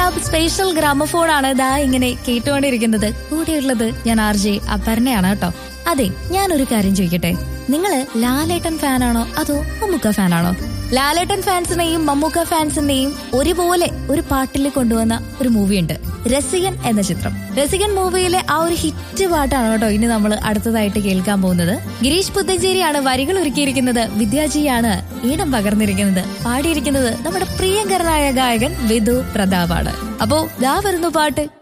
lab special gramophone ആണ് ദാ ഇങ്ങനെ കേട്ടുകൊണ്ടിരിക്കുന്നത് കൂടെയുള്ളത് ഞാൻ ആർ ജെ അപർണയാണ് കേട്ടോ അതെ ഞാനൊരു കാര്യം ചോദിക്കട്ടെ നിങ്ങള് ലാലേട്ടൻ ഫാനാണോ അതോ മമ്മൂക്ക ഫാനാണോ ലാലേട്ടൻ ഫാൻസിനെയും മമ്മൂക്ക ഫാൻസിനെയും ഒരുപോലെ ഒരു പാട്ടിൽ കൊണ്ടുവന്ന ഒരു മൂവിയുണ്ട് രസികൻ എന്ന ചിത്രം രസികൻ മൂവിയിലെ ആ ഒരു ഹിറ്റ് പാട്ടാണ് കേട്ടോ ഇനി നമ്മൾ അടുത്തതായിട്ട് കേൾക്കാൻ പോകുന്നത് ഗിരീഷ് പുത്തഞ്ചേരിയാണ് വരികൾ ഒരുക്കിയിരിക്കുന്നത് വിദ്യാജിയാണ് ഈണം പകർന്നിരിക്കുന്നത് പാടിയിരിക്കുന്നത് നമ്മുടെ പ്രിയങ്കരനായ ഗായകൻ വിധു പ്രതാപാണ് അപ്പോ ദാ വരുന്നു പാട്ട്